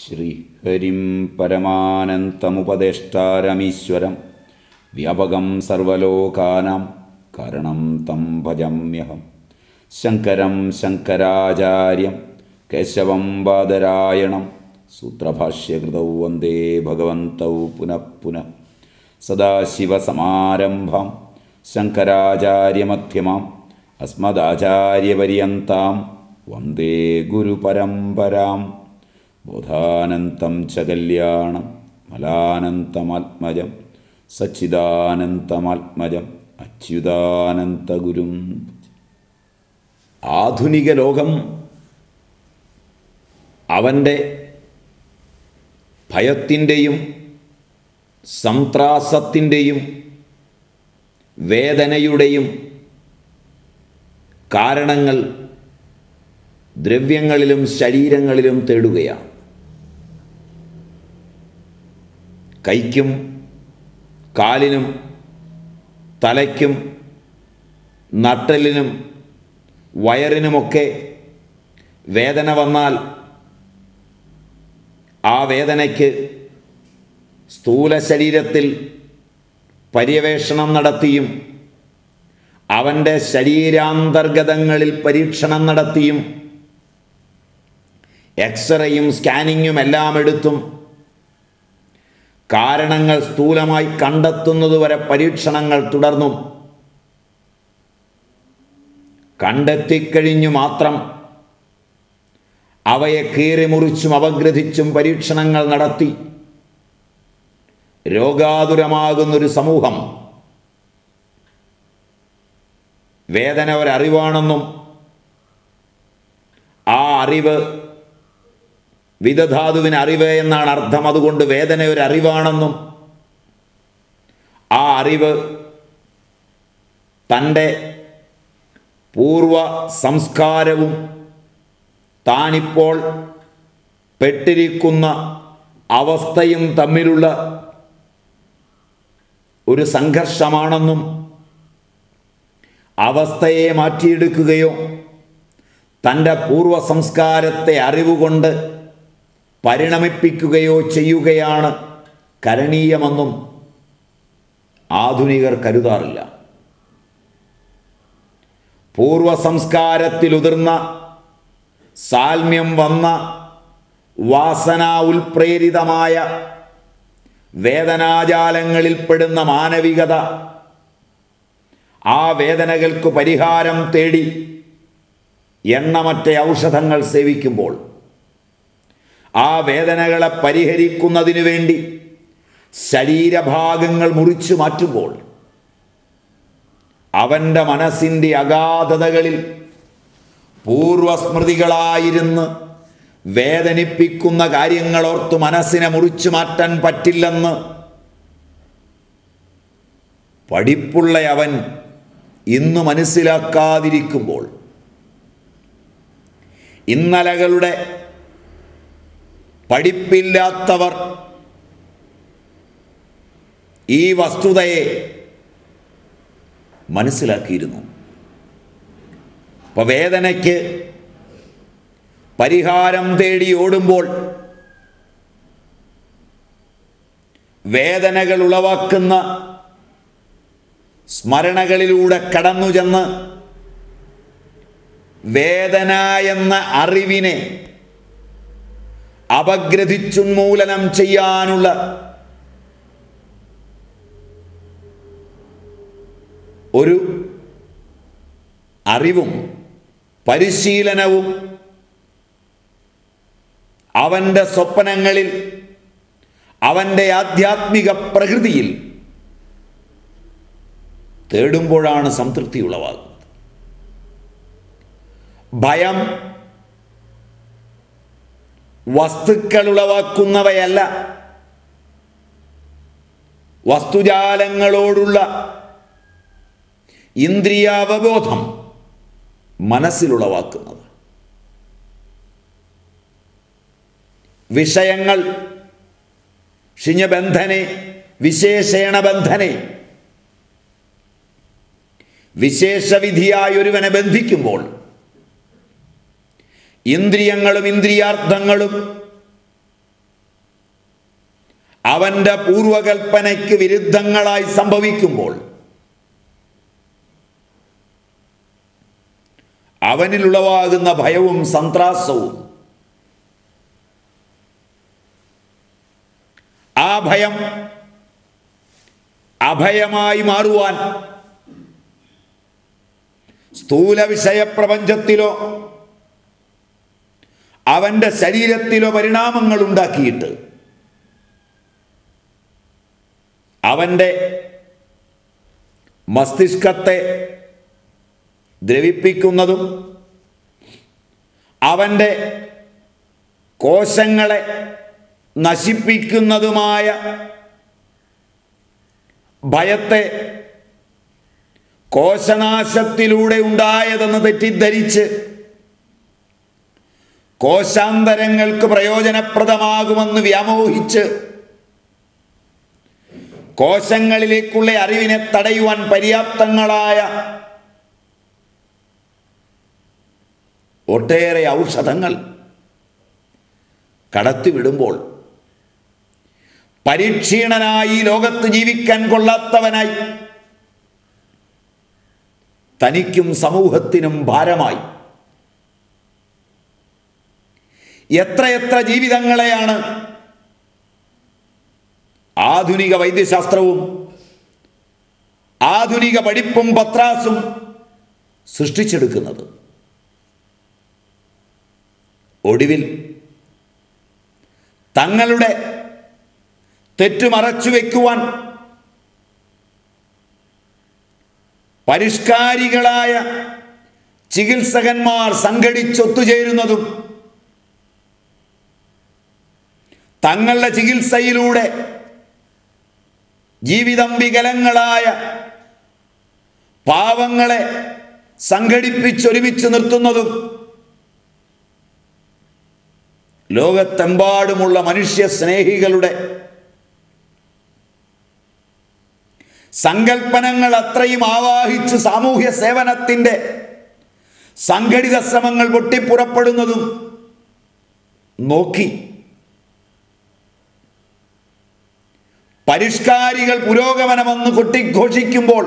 ശ്രീഹരിം പരമാനന്തമുപദേഷ്ടാരമീശ്വരം വ്യാപകം സർവലോകാനാം കാരണം തം ഭജമ്യഹം ശങ്കരം ശങ്കരാചാര്യം കേശവം ബാദരായണം സൂത്രഭാഷ്യകൃതൗ വന്ദേ ഭഗവന്തൗ പുനഃ പുനഃ സദാശിവസമാരംഭം ശങ്കരാചാര്യമധ്യമാം അസ്മദാചാര്യപര്യന്താം വന്ദേ ഗുരുപരമ്പരാം ബോധാനന്തം ച കല്യാണം മലാനന്തമാത്മജം സച്ചിദാനന്തമാത്മജം അച്യുതാനന്തഗുരും ആധുനിക ലോകം അവൻ്റെ ഭയത്തിൻ്റെയും സംത്രാസത്തിൻ്റെയും വേദനയുടെയും കാരണങ്ങൾ ദ്രവ്യങ്ങളിലും ശരീരങ്ങളിലും തേടുകയാണ് കൈക്കും കാലിനും തലയ്ക്കും നട്ടലിനും വയറിനുമൊക്കെ വേദന വന്നാൽ ആ വേദനയ്ക്ക് സ്ഥൂല ശരീരത്തിൽ പര്യവേഷണം നടത്തിയും അവൻ്റെ ശരീരാന്തർഗതങ്ങളിൽ പരീക്ഷണം നടത്തിയും എക്സ്റേയും സ്കാനിങ്ങും എല്ലാം എടുത്തും കാരണങ്ങൾ സ്ഥൂലമായി കണ്ടെത്തുന്നതുവരെ പരീക്ഷണങ്ങൾ തുടർന്നും കണ്ടെത്തിക്കഴിഞ്ഞു മാത്രം അവയെ കീറിമുറിച്ചും അപഗ്രഥിച്ചും പരീക്ഷണങ്ങൾ നടത്തി രോഗാതുരമാകുന്നൊരു സമൂഹം വേദന ഒരറിവാണെന്നും ആ അറിവ് വിദധാതുവിന് അറിവ് എന്നാണ് അർത്ഥം അതുകൊണ്ട് വേദന ഒരു അറിവാണെന്നും ആ അറിവ് തൻ്റെ പൂർവ സംസ്കാരവും താനിപ്പോൾ പെട്ടിരിക്കുന്ന അവസ്ഥയും തമ്മിലുള്ള ഒരു സംഘർഷമാണെന്നും അവസ്ഥയെ മാറ്റിയെടുക്കുകയോ തൻ്റെ പൂർവ സംസ്കാരത്തെ അറിവുകൊണ്ട് പരിണമിപ്പിക്കുകയോ ചെയ്യുകയാണ് കരണീയമെന്നും ആധുനികർ കരുതാറില്ല പൂർവ സംസ്കാരത്തിലുതിർന്ന സാൽമ്യം വന്ന വാസന ഉൽപ്രേരിതമായ വേദനാജാലങ്ങളിൽപ്പെടുന്ന മാനവികത ആ വേദനകൾക്ക് പരിഹാരം തേടി എണ്ണമറ്റ ഔഷധങ്ങൾ സേവിക്കുമ്പോൾ ആ വേദനകളെ പരിഹരിക്കുന്നതിനു വേണ്ടി ശരീരഭാഗങ്ങൾ മുറിച്ചു മാറ്റുമ്പോൾ അവൻ്റെ മനസ്സിൻ്റെ അഗാധതകളിൽ പൂർവസ്മൃതികളായിരുന്ന് വേദനിപ്പിക്കുന്ന കാര്യങ്ങളോർത്ത് മനസ്സിനെ മുറിച്ചു മാറ്റാൻ പറ്റില്ലെന്ന് പഠിപ്പുള്ള അവൻ ഇന്ന് മനസ്സിലാക്കാതിരിക്കുമ്പോൾ ഇന്നലകളുടെ പഠിപ്പില്ലാത്തവർ ഈ വസ്തുതയെ മനസ്സിലാക്കിയിരുന്നു അപ്പോൾ വേദനയ്ക്ക് പരിഹാരം തേടി ഓടുമ്പോൾ വേദനകൾ ഉളവാക്കുന്ന സ്മരണകളിലൂടെ കടന്നു ചെന്ന് വേദന എന്ന അറിവിനെ അപഗ്രഥിച്ചുന്മൂലനം ചെയ്യാനുള്ള ഒരു അറിവും പരിശീലനവും അവൻ്റെ സ്വപ്നങ്ങളിൽ അവൻ്റെ ആധ്യാത്മിക പ്രകൃതിയിൽ തേടുമ്പോഴാണ് സംതൃപ്തി ഉളവാകുന്നത് ഭയം വസ്തുക്കൾ ഉളവാക്കുന്നവയല്ല വസ്തുജാലങ്ങളോടുള്ള ഇന്ദ്രിയാവബോധം മനസ്സിലുളവാക്കുന്നത് വിഷയങ്ങൾ ഷിഞ്ഞബന്ധനെ വിശേഷേണ ബന്ധനെ വിശേഷവിധിയായി ഒരുവനെ ബന്ധിക്കുമ്പോൾ ഇന്ദ്രിയങ്ങളും ഇന്ദ്രിയാർത്ഥങ്ങളും അവന്റെ പൂർവകൽപ്പനയ്ക്ക് വിരുദ്ധങ്ങളായി സംഭവിക്കുമ്പോൾ അവനിലുളവാകുന്ന ഭയവും സന്ത്രാസവും ആ ഭയം അഭയമായി മാറുവാൻ സ്ഥൂല വിഷയപ്രപഞ്ചത്തിലോ അവന്റെ ശരീരത്തിലോ പരിണാമങ്ങൾ ഉണ്ടാക്കിയിട്ട് അവന്റെ മസ്തിഷ്കത്തെ ദ്രവിപ്പിക്കുന്നതും അവൻ്റെ കോശങ്ങളെ നശിപ്പിക്കുന്നതുമായ ഭയത്തെ കോശനാശത്തിലൂടെ ഉണ്ടായതെന്ന് തെറ്റിദ്ധരിച്ച് കോശാന്തരങ്ങൾക്ക് പ്രയോജനപ്രദമാകുമെന്ന് വ്യാമോഹിച്ച് കോശങ്ങളിലേക്കുള്ള അറിവിനെ തടയുവാൻ പര്യാപ്തങ്ങളായ ഒട്ടേറെ ഔഷധങ്ങൾ കടത്തിവിടുമ്പോൾ പരീക്ഷീണനായി ലോകത്ത് ജീവിക്കാൻ കൊള്ളാത്തവനായി തനിക്കും സമൂഹത്തിനും ഭാരമായി എത്രയെത്ര ജീവിതങ്ങളെയാണ് ആധുനിക വൈദ്യശാസ്ത്രവും ആധുനിക പഠിപ്പും പത്രാസും സൃഷ്ടിച്ചെടുക്കുന്നത് ഒടുവിൽ തങ്ങളുടെ തെറ്റുമറച്ചു വയ്ക്കുവാൻ പരിഷ്കാരികളായ ചികിത്സകന്മാർ സംഘടിച്ചൊത്തുചേരുന്നതും തങ്ങളുടെ ചികിത്സയിലൂടെ ജീവിതം വികലങ്ങളായ പാവങ്ങളെ സംഘടിപ്പിച്ചൊരുമിച്ച് നിർത്തുന്നതും ലോകത്തെമ്പാടുമുള്ള മനുഷ്യ സ്നേഹികളുടെ സങ്കൽപ്പനങ്ങൾ അത്രയും ആവാഹിച്ച് സാമൂഹ്യ സേവനത്തിൻ്റെ സംഘടിത ശ്രമങ്ങൾ പൊട്ടിപ്പുറപ്പെടുന്നതും നോക്കി പരിഷ്കാരികൾ പുരോഗമനമെന്ന് കൊട്ടിഘോഷിക്കുമ്പോൾ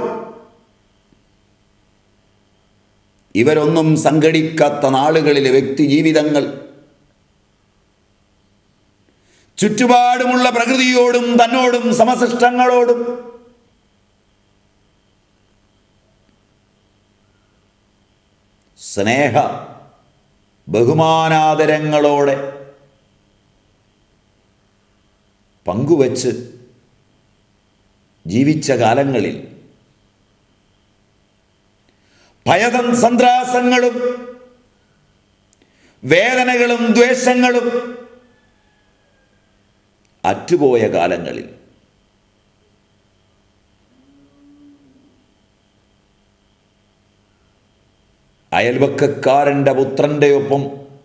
ഇവരൊന്നും സംഘടിക്കാത്ത നാളുകളിലെ വ്യക്തി ജീവിതങ്ങൾ ചുറ്റുപാടുമുള്ള പ്രകൃതിയോടും തന്നോടും സമസൃഷ്ടങ്ങളോടും സ്നേഹ ബഹുമാനാദരങ്ങളോടെ പങ്കുവച്ച് ജീവിച്ച കാലങ്ങളിൽ ഭയതം സന്ത്രാസങ്ങളും വേദനകളും ദ്വേഷങ്ങളും അറ്റുപോയ കാലങ്ങളിൽ അയൽവക്കക്കാരൻ്റെ പുത്രൻ്റെ ഒപ്പം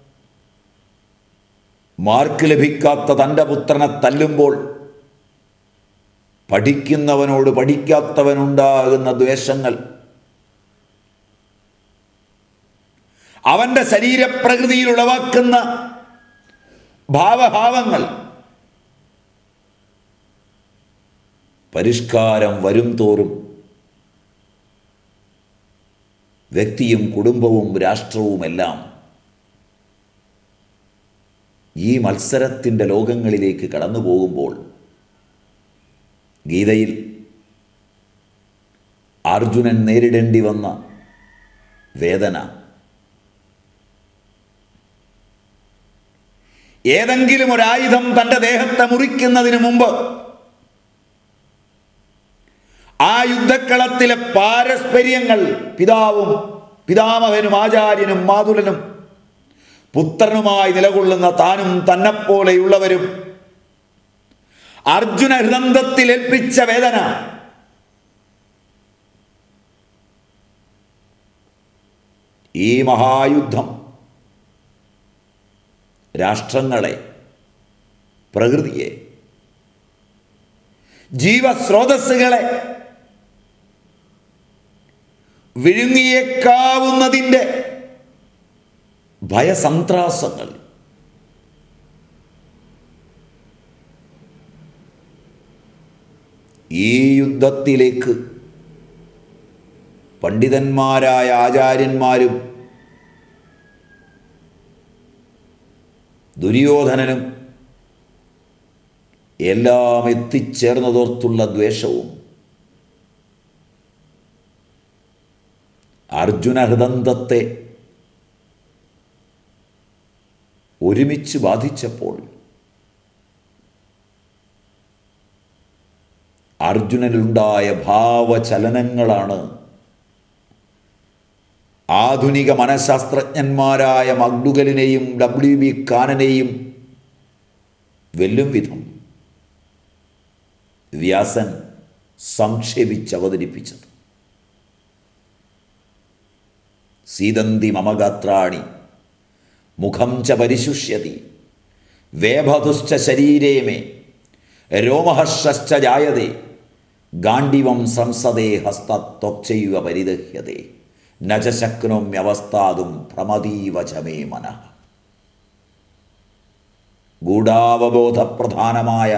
മാർക്ക് ലഭിക്കാത്ത തൻ്റെ പുത്രനെ തല്ലുമ്പോൾ പഠിക്കുന്നവനോട് പഠിക്കാത്തവനുണ്ടാകുന്ന ദ്വേഷങ്ങൾ അവൻ്റെ ശരീരപ്രകൃതിയിൽ ഉളവാക്കുന്ന ഭാവഭാവങ്ങൾ പരിഷ്കാരം വരും തോറും വ്യക്തിയും കുടുംബവും രാഷ്ട്രവുമെല്ലാം ഈ മത്സരത്തിൻ്റെ ലോകങ്ങളിലേക്ക് കടന്നു പോകുമ്പോൾ ഗീതയിൽ അർജുനൻ നേരിടേണ്ടി വന്ന വേദന ഏതെങ്കിലും ഒരായുധം തൻ്റെ ദേഹത്തെ മുറിക്കുന്നതിന് മുമ്പ് ആ യുദ്ധക്കളത്തിലെ പാരസ്പര്യങ്ങൾ പിതാവും പിതാമഹനും ആചാര്യനും മാതുലനും പുത്രനുമായി നിലകൊള്ളുന്ന താനും തന്നെപ്പോലെയുള്ളവരും അർജുന ഹൃദന്തത്തിൽ ഏൽപ്പിച്ച വേദന ഈ മഹായുദ്ധം രാഷ്ട്രങ്ങളെ പ്രകൃതിയെ ജീവസ്രോതസ്സുകളെ വിഴുങ്ങിയേക്കാവുന്നതിൻ്റെ ഭയസന്ത്രാസങ്ങൾ ഈ യുദ്ധത്തിലേക്ക് പണ്ഡിതന്മാരായ ആചാര്യന്മാരും ദുര്യോധനനും എല്ലാം എത്തിച്ചേർന്നതോർത്തുള്ള ദ്വേഷവും അർജുന ഹൃദന്തത്തെ ഒരുമിച്ച് ബാധിച്ചപ്പോൾ അർജുനനുണ്ടായ ഭാവചലനങ്ങളാണ് ആധുനിക മനഃശാസ്ത്രജ്ഞന്മാരായ മഗ്ഡുഗലിനെയും ഡബ്ല്യു ബി കാനനെയും വെല്ലും വിധം വ്യാസൻ സംക്ഷേപിച്ച് അവതരിപ്പിച്ചത് സീതന്തി മമഗാത്രാണി മുഖം ച പരിശുഷ്യതി വേഭതുശ്ച ശരീരേ മേ രോമഹർഷശ്ച ജായതേ ഗാണ്ഡിവം സംസദേ ഹസ്തത്വക്ചൈവ പരിദഹ്യതേ നചശക്നോമ്യവസ്ഥാതും പ്രമദീവചമേ മനഃ ഗൂഢാവബോധപ്രധാനമായ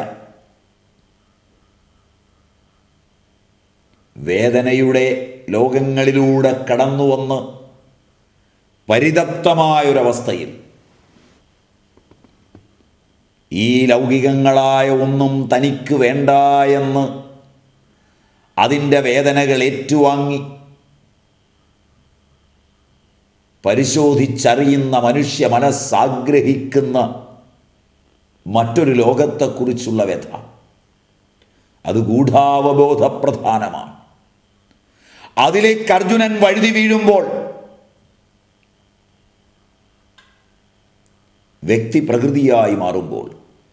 വേദനയുടെ ലോകങ്ങളിലൂടെ കടന്നുവന്ന് പരിതപ്തമായൊരവസ്ഥയിൽ ഈ ലൗകികങ്ങളായ ഒന്നും തനിക്ക് വേണ്ട എന്ന് അതിൻ്റെ വേദനകൾ ഏറ്റുവാങ്ങി പരിശോധിച്ചറിയുന്ന മനുഷ്യ മനസ്സാഗ്രഹിക്കുന്ന മറ്റൊരു ലോകത്തെക്കുറിച്ചുള്ള വ്യഥ അത് ഗൂഢാവബോധപ്രധാനമാണ് അതിലേക്ക് അർജുനൻ വഴുതി വീഴുമ്പോൾ വ്യക്തി പ്രകൃതിയായി മാറുമ്പോൾ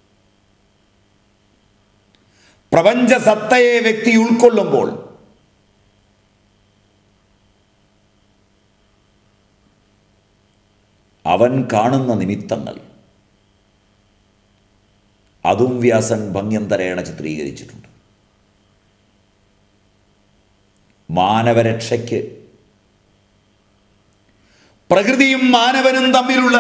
പ്രപഞ്ച സത്തയെ വ്യക്തി ഉൾക്കൊള്ളുമ്പോൾ അവൻ കാണുന്ന നിമിത്തങ്ങൾ അതും വ്യാസൻ ഭംഗ്യന്തരേണ ചിത്രീകരിച്ചിട്ടുണ്ട് മാനവരക്ഷയ്ക്ക് പ്രകൃതിയും മാനവനും തമ്മിലുള്ള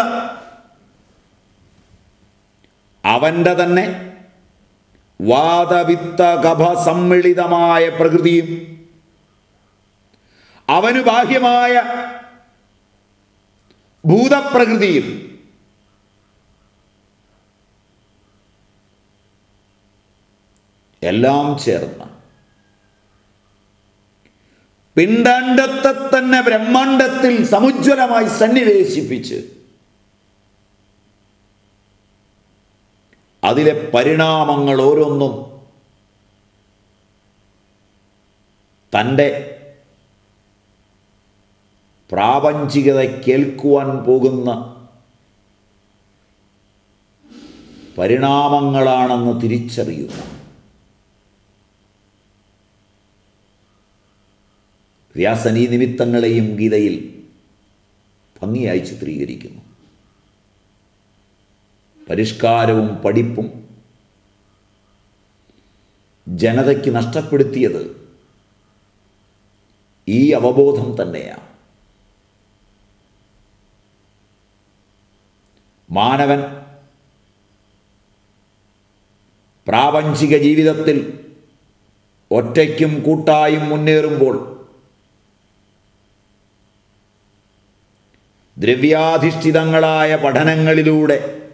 അവൻ്റെ തന്നെ വാദവിത്ത കഭ സമ്മിളിതമായ പ്രകൃതിയും അവന് ബാഹ്യമായ ഭൂതപ്രകൃതിയും എല്ലാം ചേർന്ന പിണ്ടാണ്ടത്തെ തന്നെ ബ്രഹ്മാണ്ടത്തിൽ സമുജ്വലമായി സന്നിവേശിപ്പിച്ച് അതിലെ പരിണാമങ്ങൾ ഓരോന്നും തൻ്റെ പ്രാപഞ്ചികത കേൾക്കുവാൻ പോകുന്ന പരിണാമങ്ങളാണെന്ന് തിരിച്ചറിയുന്നു വ്യാസൻ ഈ നിമിത്തങ്ങളെയും ഗീതയിൽ ഭംഗിയായി ചിത്രീകരിക്കുന്നു പരിഷ്കാരവും പഠിപ്പും ജനതയ്ക്ക് നഷ്ടപ്പെടുത്തിയത് ഈ അവബോധം തന്നെയാണ് മാനവൻ പ്രാപഞ്ചിക ജീവിതത്തിൽ ഒറ്റയ്ക്കും കൂട്ടായും മുന്നേറുമ്പോൾ ദ്രവ്യാധിഷ്ഠിതങ്ങളായ പഠനങ്ങളിലൂടെ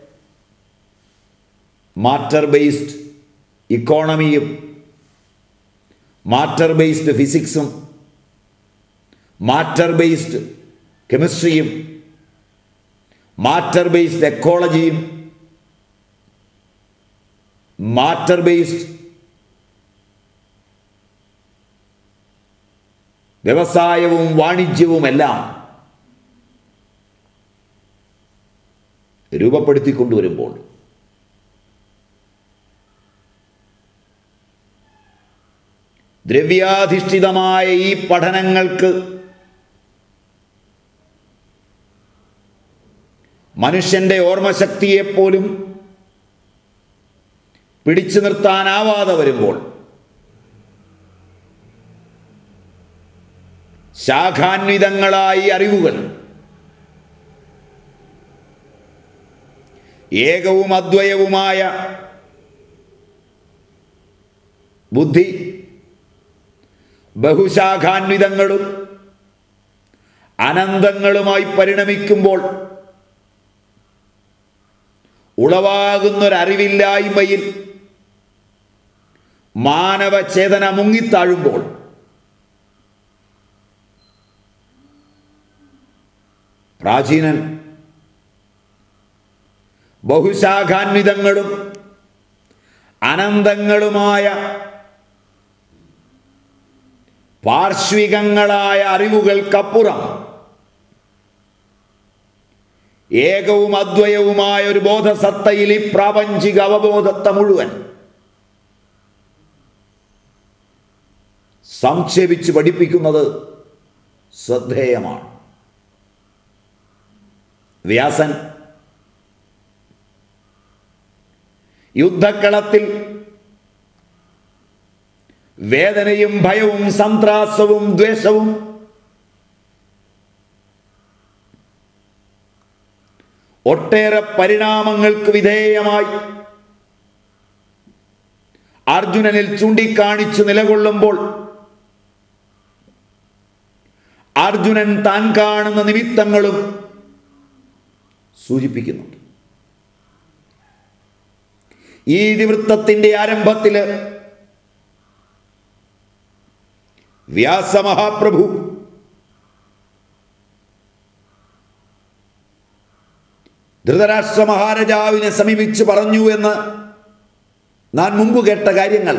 മാറ്റർ ബേസ്ഡ് ഇക്കോണമിയും മാറ്റർ ബേസ്ഡ് ഫിസിക്സും മാറ്റർ ബേസ്ഡ് കെമിസ്ട്രിയും മാറ്റർ ബേസ്ഡ് എക്കോളജിയും മാറ്റർ ബേസ്ഡ് വ്യവസായവും വാണിജ്യവുമെല്ലാം രൂപപ്പെടുത്തിക്കൊണ്ടുവരുമ്പോൾ ദ്രവ്യാധിഷ്ഠിതമായ ഈ പഠനങ്ങൾക്ക് മനുഷ്യന്റെ ഓർമ്മശക്തിയെപ്പോലും പിടിച്ചു നിർത്താനാവാതെ വരുമ്പോൾ ശാഖാന്വിതങ്ങളായി അറിവുകൾ ഏകവും അദ്വയവുമായ ബുദ്ധി ബഹുശാഖാന്വിതങ്ങളും അനന്തങ്ങളുമായി പരിണമിക്കുമ്പോൾ ഉളവാകുന്നൊരറിവില്ലായ്മയിൽ മാനവചേതന മുങ്ങിത്താഴുമ്പോൾ പ്രാചീനൻ ബഹുശാഖാന്വിതങ്ങളും അനന്തങ്ങളുമായ പാർശ്വികങ്ങളായ അറിവുകൾക്കപ്പുറം ഏകവും അദ്വയവുമായ ഒരു ബോധസത്തയിൽ ഈ പ്രാപഞ്ചിക അവബോധത്തെ മുഴുവൻ സംക്ഷേപിച്ച് പഠിപ്പിക്കുന്നത് ശ്രദ്ധേയമാണ് വ്യാസൻ യുദ്ധക്കളത്തിൽ വേദനയും ഭയവും സന്ത്രാസവും ദ്വേഷവും ഒട്ടേറെ പരിണാമങ്ങൾക്ക് വിധേയമായി അർജുനനിൽ ചൂണ്ടിക്കാണിച്ചു നിലകൊള്ളുമ്പോൾ അർജുനൻ താൻ കാണുന്ന നിമിത്തങ്ങളും സൂചിപ്പിക്കുന്നുണ്ട് ഈ ഇതിവൃത്തത്തിന്റെ ആരംഭത്തിൽ വ്യാസമഹാപ്രഭു ധൃതരാഷ്ട്ര മഹാരാജാവിനെ സമീപിച്ച് പറഞ്ഞു എന്ന് നാൻ മുമ്പ് കേട്ട കാര്യങ്ങൾ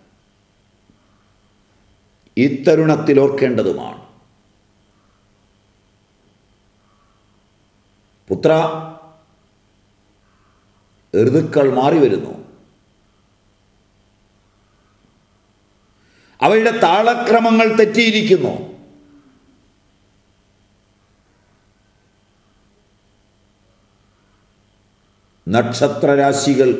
ഇത്തരുണത്തിൽ ഓർക്കേണ്ടതുമാണ് പുത്ര ഋതുക്കൾ മാറി വരുന്നു അവയുടെ താളക്രമങ്ങൾ തെറ്റിയിരിക്കുന്നു നക്ഷത്രരാശികൾ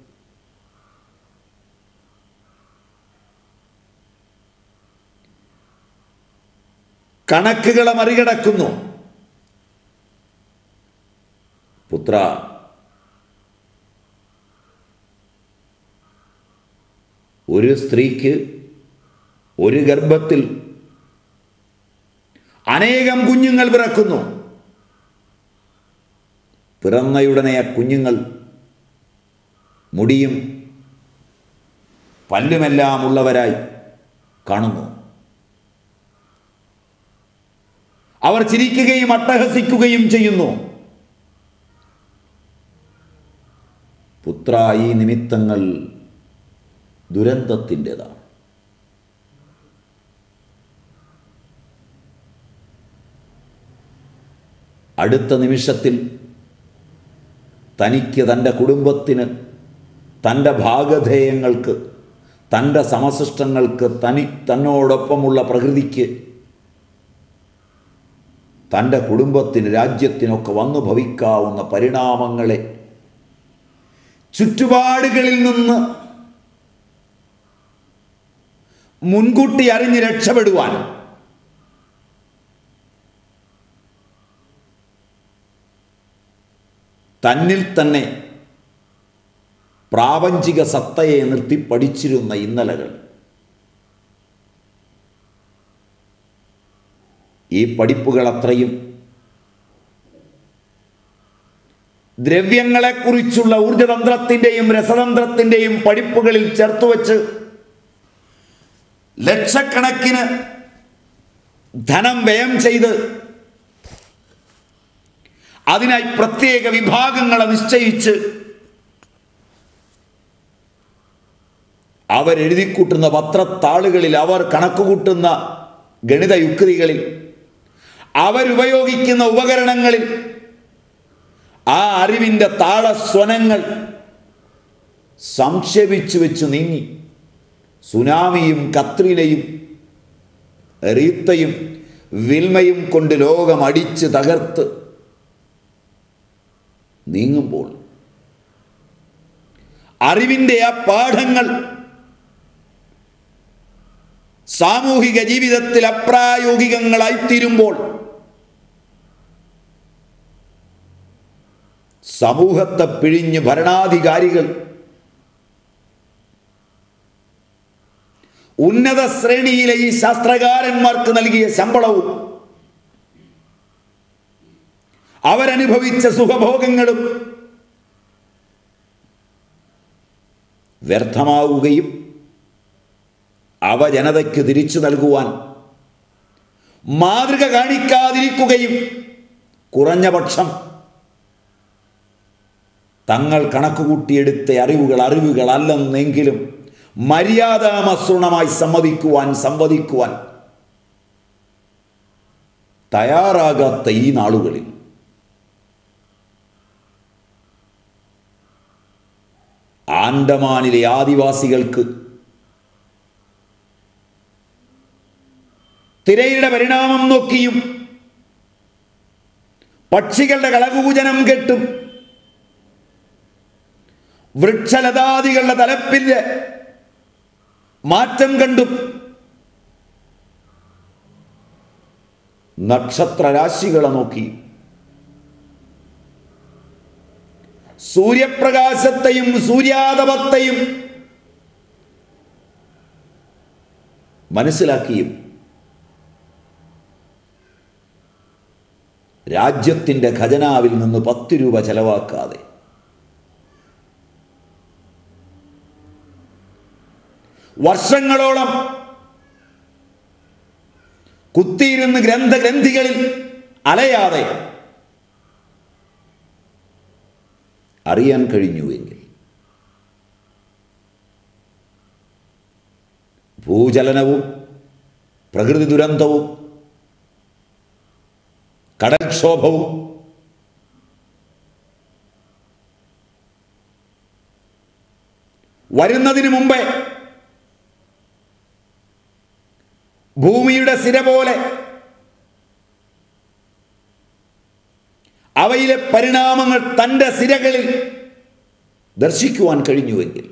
കണക്കുകളെ മറികടക്കുന്നു പുത്ര ഒരു സ്ത്രീക്ക് ഒരു ഗർഭത്തിൽ അനേകം കുഞ്ഞുങ്ങൾ പിറക്കുന്നു പിറന്നയുടനെ ആ കുഞ്ഞുങ്ങൾ മുടിയും പല്ലുമെല്ലാം ഉള്ളവരായി കാണുന്നു അവർ ചിരിക്കുകയും അട്ടഹസിക്കുകയും ചെയ്യുന്നു പുത്ര ഈ നിമിത്തങ്ങൾ ദുരന്തത്തിൻ്റെതാണ് അടുത്ത നിമിഷത്തിൽ തനിക്ക് തൻ്റെ കുടുംബത്തിന് തൻ്റെ ഭാഗധേയങ്ങൾക്ക് തൻ്റെ സമസൃഷ്ടങ്ങൾക്ക് തനി തന്നോടൊപ്പമുള്ള പ്രകൃതിക്ക് തൻ്റെ കുടുംബത്തിന് രാജ്യത്തിനൊക്കെ വന്നു ഭവിക്കാവുന്ന പരിണാമങ്ങളെ ചുറ്റുപാടുകളിൽ നിന്ന് മുൻകൂട്ടി അറിഞ്ഞ് രക്ഷപ്പെടുവാൻ തന്നിൽ തന്നെ പ്രാപഞ്ചിക സത്തയെ നിർത്തി പഠിച്ചിരുന്ന ഇന്നലകൾ ഈ പഠിപ്പുകൾ അത്രയും ദ്രവ്യങ്ങളെക്കുറിച്ചുള്ള ഊർജതന്ത്രത്തിൻ്റെയും രസതന്ത്രത്തിൻ്റെയും പഠിപ്പുകളിൽ ചേർത്തുവച്ച് ലക്ഷക്കണക്കിന് ധനം വ്യയം ചെയ്ത് അതിനായി പ്രത്യേക വിഭാഗങ്ങളെ നിശ്ചയിച്ച് അവരെഴുതിക്കൂട്ടുന്ന പത്രത്താളുകളിൽ അവർ കണക്കുകൂട്ടുന്ന ഗണിത യുക്തികളിൽ അവരുപയോഗിക്കുന്ന ഉപകരണങ്ങളിൽ ആ അറിവിൻ്റെ താളസ്വനങ്ങൾ സംക്ഷേപിച്ചു വെച്ച് നീങ്ങി സുനാമിയും കത്രിനയും റീത്തയും വിൽമയും കൊണ്ട് ലോകം അടിച്ച് തകർത്ത് നീങ്ങുമ്പോൾ അറിവിൻ്റെ ആ പാഠങ്ങൾ സാമൂഹിക ജീവിതത്തിൽ അപ്രായോഗികങ്ങളായിത്തീരുമ്പോൾ സമൂഹത്തെ പിഴിഞ്ഞ് ഭരണാധികാരികൾ ഉന്നത ശ്രേണിയിലെ ഈ ശാസ്ത്രകാരന്മാർക്ക് നൽകിയ ശമ്പളവും അവരനുഭവിച്ച സുഖഭോഗങ്ങളും വ്യർത്ഥമാവുകയും അവ ജനതയ്ക്ക് തിരിച്ചു നൽകുവാൻ മാതൃക കാണിക്കാതിരിക്കുകയും കുറഞ്ഞ പക്ഷം തങ്ങൾ കണക്കുകൂട്ടിയെടുത്ത അറിവുകൾ അറിവുകളല്ലെന്നെങ്കിലും മര്യാദാമസൃണമായി സമ്മതിക്കുവാൻ സംവദിക്കുവാൻ തയ്യാറാകാത്ത ഈ നാളുകളിൽ ആൻഡമാനിലെ ആദിവാസികൾക്ക് തിരയുടെ പരിണാമം നോക്കിയും പക്ഷികളുടെ കളകൂജനം കെട്ടും വൃക്ഷലതാദികളുടെ തലപ്പിന്റെ മാറ്റം കണ്ടും നക്ഷത്രരാശികളെ നോക്കി സൂര്യപ്രകാശത്തെയും സൂര്യാതപത്തെയും മനസ്സിലാക്കിയും രാജ്യത്തിൻ്റെ ഖജനാവിൽ നിന്ന് പത്ത് രൂപ ചെലവാക്കാതെ വർഷങ്ങളോളം കുത്തിയിരുന്ന് ഗ്രന്ഥഗ്രന്ഥികളിൽ അലയാതെ അറിയാൻ കഴിഞ്ഞുവെങ്കിൽ ഭൂചലനവും പ്രകൃതി ദുരന്തവും കടൽക്ഷോഭവും വരുന്നതിന് മുമ്പേ ഭൂമിയുടെ സിര പോലെ അവയിലെ പരിണാമങ്ങൾ തൻ്റെ സിരകളിൽ ദർശിക്കുവാൻ കഴിഞ്ഞുവെങ്കിൽ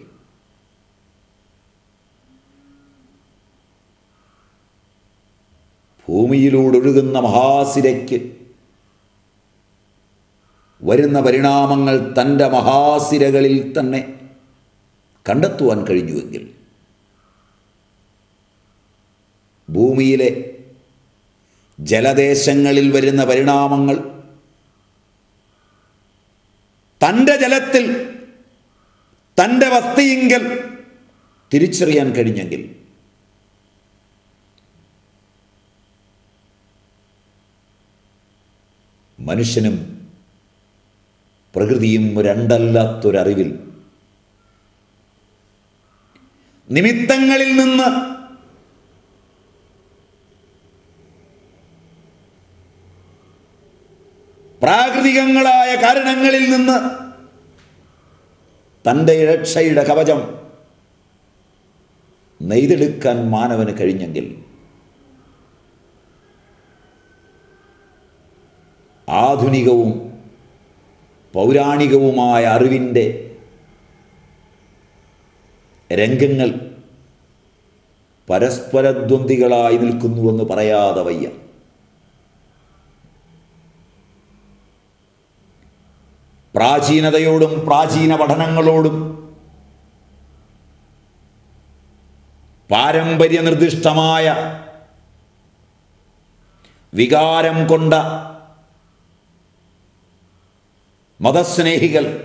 ഭൂമിയിലൂടെ ഒഴുകുന്ന മഹാസിരയ്ക്ക് വരുന്ന പരിണാമങ്ങൾ തൻ്റെ മഹാസിരകളിൽ തന്നെ കണ്ടെത്തുവാൻ കഴിഞ്ഞുവെങ്കിൽ ഭൂമിയിലെ ജലദേശങ്ങളിൽ വരുന്ന പരിണാമങ്ങൾ തൻ്റെ ജലത്തിൽ തൻ്റെ വസ്തിയിങ്കൽ തിരിച്ചറിയാൻ കഴിഞ്ഞെങ്കിൽ മനുഷ്യനും പ്രകൃതിയും രണ്ടല്ലാത്തൊരറിവിൽ നിമിത്തങ്ങളിൽ നിന്ന് പ്രാകൃതികങ്ങളായ കാരണങ്ങളിൽ നിന്ന് തൻ്റെ രക്ഷയുടെ കവചം നെയ്തെടുക്കാൻ മാനവന് കഴിഞ്ഞെങ്കിൽ ആധുനികവും പൗരാണികവുമായ അറിവിൻ്റെ രംഗങ്ങൾ പരസ്പരദ്വന്ദ്വികളായി നിൽക്കുന്നുവെന്ന് പറയാതെ വയ്യ പ്രാചീനതയോടും പ്രാചീന പഠനങ്ങളോടും പാരമ്പര്യ നിർദ്ദിഷ്ടമായ വികാരം കൊണ്ട മതസ്നേഹികൾ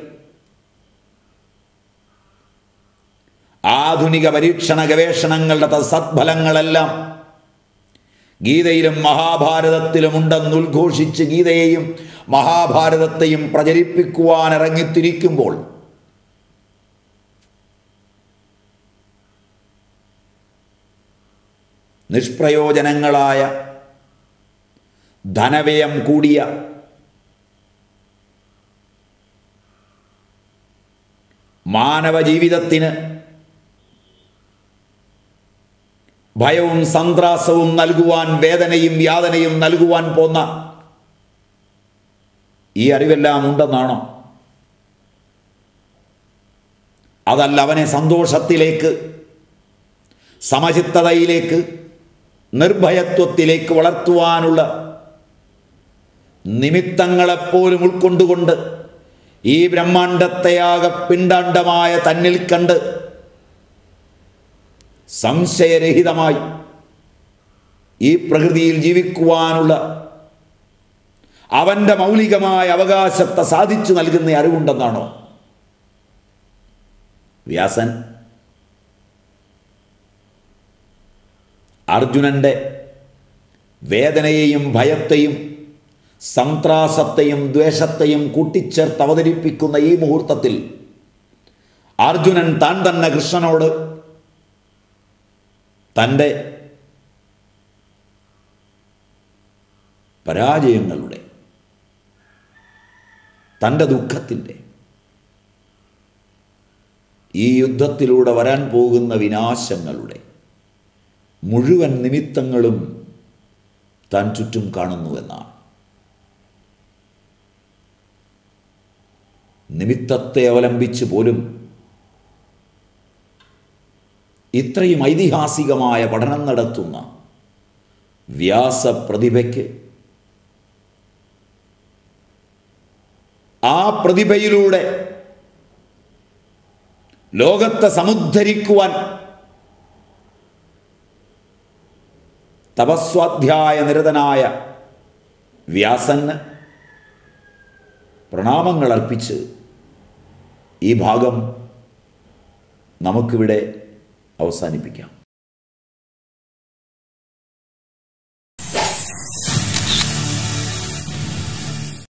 ആധുനിക പരീക്ഷണ ഗവേഷണങ്ങളുടെ സദ്ഫലങ്ങളെല്ലാം ഗീതയിലും മഹാഭാരതത്തിലും ഉണ്ടെന്ന് ഉദ്ഘോഷിച്ച് ഗീതയെയും മഹാഭാരതത്തെയും പ്രചരിപ്പിക്കുവാൻ ഇറങ്ങിത്തിരിക്കുമ്പോൾ നിഷ്പ്രയോജനങ്ങളായ ധനവ്യയം കൂടിയ മാനവ ജീവിതത്തിന് ഭയവും സന്ത്രാസവും നൽകുവാൻ വേദനയും യാതനയും നൽകുവാൻ പോന്ന ഈ അറിവെല്ലാം ഉണ്ടെന്നാണോ അതല്ല അവനെ സന്തോഷത്തിലേക്ക് സമചിത്തതയിലേക്ക് നിർഭയത്വത്തിലേക്ക് വളർത്തുവാനുള്ള നിമിത്തങ്ങളെപ്പോലും ഉൾക്കൊണ്ടുകൊണ്ട് ഈ ബ്രഹ്മാണ്ടത്തെയാകെ പിണ്ടാണ്ടമായ തന്നിൽ കണ്ട് സംശയരഹിതമായി ഈ പ്രകൃതിയിൽ ജീവിക്കുവാനുള്ള അവൻ്റെ മൗലികമായ അവകാശത്തെ സാധിച്ചു നൽകുന്ന അറിവുണ്ടെന്നാണോ വ്യാസൻ അർജുനന്റെ വേദനയെയും ഭയത്തെയും സംത്രാസത്തെയും ദ്വേഷത്തെയും കൂട്ടിച്ചേർത്ത് അവതരിപ്പിക്കുന്ന ഈ മുഹൂർത്തത്തിൽ അർജുനൻ താൻ തന്നെ കൃഷ്ണനോട് തൻ്റെ പരാജയങ്ങളുടെ തൻ്റെ ദുഃഖത്തിൻ്റെ ഈ യുദ്ധത്തിലൂടെ വരാൻ പോകുന്ന വിനാശങ്ങളുടെ മുഴുവൻ നിമിത്തങ്ങളും താൻ ചുറ്റും കാണുന്നുവെന്നാണ് നിമിത്തത്തെ അവലംബിച്ച് പോലും ഇത്രയും ഐതിഹാസികമായ പഠനം നടത്തുന്ന വ്യാസപ്രതിഭയ്ക്ക് ആ പ്രതിഭയിലൂടെ ലോകത്തെ സമുദ്ധരിക്കുവാൻ തപസ്വാധ്യായ നിരതനായ വ്യാസന് പ്രണാമങ്ങൾ അർപ്പിച്ച് ഈ ഭാഗം നമുക്കിവിടെ അവസാനിപ്പിക്കാം